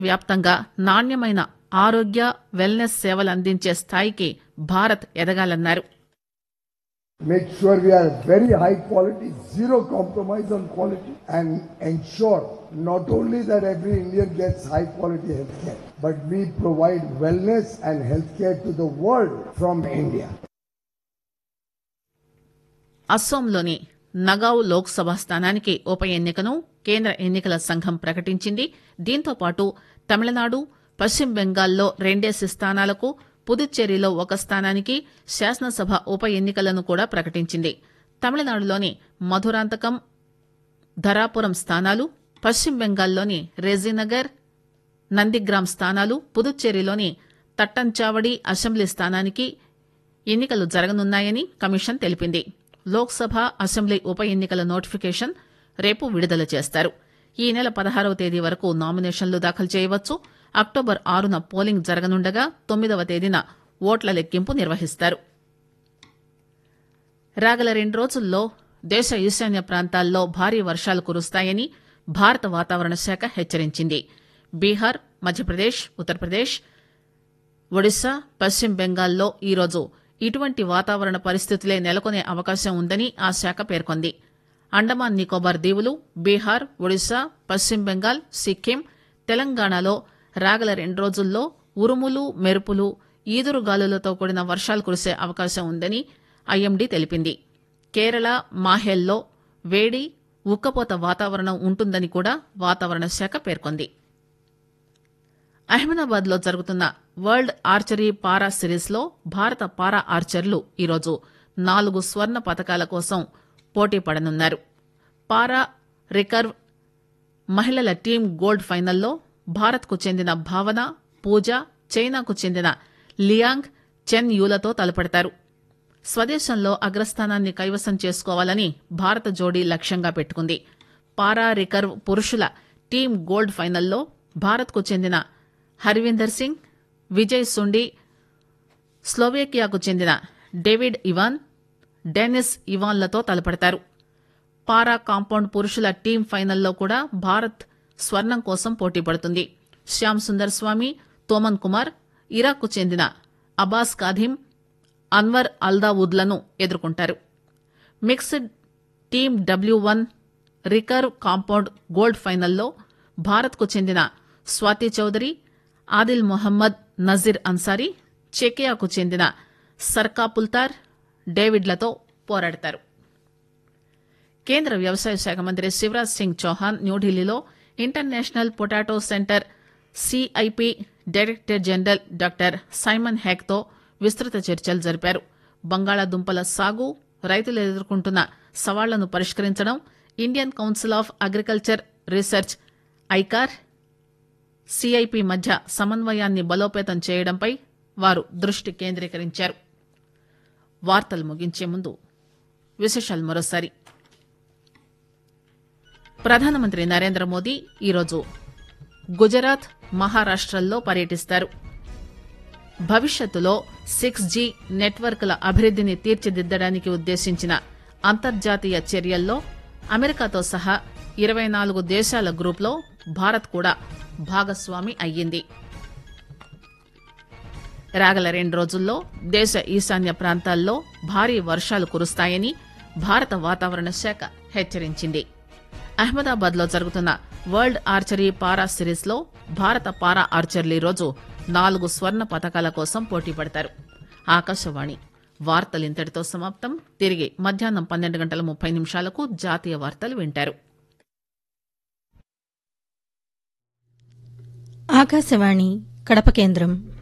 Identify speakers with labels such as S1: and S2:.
S1: వ్యాప్తంగా నాణ్యమైన ఆరోగ్య వెల్నెస్ సేవలు అందించే స్థాయికి Bharat ఎదగాలన్నారు
S2: make sure we are very high quality, zero compromise on quality, and ensure not only that every Indian gets high quality healthcare, but we provide wellness and healthcare to the world from India.
S1: అస్సోంలోని Nagaon Lok Sabha స్థానానికి ఉప ఎన్నికను కేంద్ర ఎన్నికల సంఘం ప్రకటించింది దీంతో పాటు తమిళనాడు పశ్చిమ బెంగాల్లో రెండేసి స్థానాలకు పుదుచ్చేరిలో ఒక స్థానానికి శాసనసభ ఉప ఎన్నికలను కూడా ప్రకటించింది తమిళనాడులోని మధురాంతకం ధరాపురం స్థానాలు పశ్చిమ బెంగాల్లోని రెజీనగర్ నందిగ్రామ్ స్థానాలు పుదుచ్చేరిలోని తట్టంచావడి అసెంబ్లీ స్థానానికి ఎన్నికలు జరగనున్నాయని కమిషన్ తెలిపింది లోక్సభ అసెంబ్లీ ఉప ఎన్నికల నోటిఫికేషన్ రేపు విడుదల చేస్తారు ఈ నెల పదహారవ తేదీ వరకు నామినేషన్లు దాఖలు చేయవచ్చు అక్టోబర్ ఆరున పోలింగ్ జరగనుండగా తొమ్మిదవ తేదీన ఓట్ల లెక్కింపు నిర్వహిస్తారు రాగల రెండు రోజుల్లో దేశ ఈశాన్య ప్రాంతాల్లో భారీ వర్షాలు కురుస్తాయని భారత వాతావరణ శాఖ హెచ్చరించింది బీహార్ మధ్యప్రదేశ్ ఉత్తరప్రదేశ్ ఒడిశా పశ్చిమ బెంగాల్లో ఈరోజు ఇటువంటి వాతావరణ పరిస్థితులే నెలకొనే అవకాశం ఉందని ఆ శాఖ పేర్కొంది అండమాన్ నికోబార్ దీవులు బీహార్ ఒడిశా పశ్చిమ బెంగాల్ సిక్కిం తెలంగాణలో రాగల రెండు రోజుల్లో ఉరుములు మెరుపులు ఈదురుగాలులతో కూడిన వర్షాలు కురిసే అవకాశం ఉందని ఐఎండీ తెలిపింది కేరళ మాహేల్లో వేడి ఉక్కపోత వాతావరణం ఉంటుందని కూడా వాతావరణ శాఖ పేర్కొంది అహ్మదాబాద్ లో జరుగుతున్న వరల్డ్ ఆర్చరీ పారా సిరీస్ లో భారత పారా ఆర్చర్లు ఈరోజు నాలుగు స్వర్ణ పతకాల కోసం పోటీ పడనున్నారు పారా రికర్వ్ మహిళల టీం గోల్డ్ ఫైనల్లో భారత్ కు చెందిన భావన పూజ చైనాకు చెందిన లియాంగ్ చెన్ యూలతో తలపడతారు స్వదేశంలో అగ్రస్థానాన్ని కైవసం చేసుకోవాలని భారత జోడీ లక్ష్యంగా పెట్టుకుంది పారా రికర్వ్ పురుషుల టీం గోల్డ్ ఫైనల్లో భారత్కు చెందిన హర్వీందర్ సింగ్ విజయ్ సుండి స్లోవేకియాకు చెందిన డేవిడ్ ఇవాన్ డెనిస్ ఇవాన్లతో తలపడతారు పారా కాంపౌండ్ పురుషుల టీం ఫైనల్లో కూడా భారత్ స్వర్ణం కోసం పోటీ పడుతుంది శ్యామ్ సుందర్ స్వామి తోమన్ కుమార్ ఇరాక్కు చెందిన అబాస్ కాధిం అన్వర్ అల్దావుద్లను ఎదుర్కొంటారు mixed team W one recurve compound gold ఫైనల్లో భారత్కు చెందిన స్వాతి చౌదరి ఆదిల్ మొహమ్మద్ నజీర్ అన్సారీ చెకియాకు చెందిన సర్కాపుల్తార్ డేవిడ్లతో పోరాడతారు కేంద్ర వ్యవసాయ శాఖ మంత్రి శివరాజ్ సింగ్ చౌహాన్ న్యూఢిల్లీలో international potato centre CIP director general doctor Simon హ్యాక్తో విస్తృత చర్చలు జరిపారు బంగాళాదుంపల సాగు రైతులు ఎదుర్కొంటున్న సవాళ్లను పరిష్కరించడం Indian council of agriculture research ICAR CIP మధ్య సమన్వయాన్ని బలోపేతం చేయడంపై వారు దృష్టి కేంద్రీకరించారు వార్తలు ముగించే ముందు విశేషాలు మరోసారి ప్రధానమంత్రి నరేంద్ర మోదీ ఈరోజు గుజరాత్ మహారాష్టల్లో పర్యటిస్తారు భవిష్యత్తులో సిక్స్ జీ నెట్వర్క్ల అభివృద్దిని తీర్చిదిద్దడానికి ఉద్దేశించిన అంతర్జాతీయ చర్యల్లో అమెరికాతో సహా ఇరవై నాలుగు దేశాల గ్రూప్లో భారత్ కూడా భాగస్వామి అయ్యింది రాగల రెండు రోజుల్లో దేశ ఈశాన్య ప్రాంతాల్లో భారీ వర్షాలు కురుస్తాయని భారత వాతావరణ శాఖ హెచ్చరించింది అహ్మదాబాద్ లో జరుగుతున్న వరల్డ్ ఆర్చరీ పారా సిరీస్ లో భారత పారా ఆర్చర్లు ఈరోజు నాలుగు స్వర్ణ పతకాల కోసం పోటీ పడతారు ఆకాశవాణి వార్తలు ఇంతటితో సమాప్తం తిరిగి మధ్యాహ్నం పన్నెండు గంటల ముప్పై నిమిషాలకు జాతీయ వార్తలు వింటారు
S3: ఆకాశవాణి కడప కేంద్రం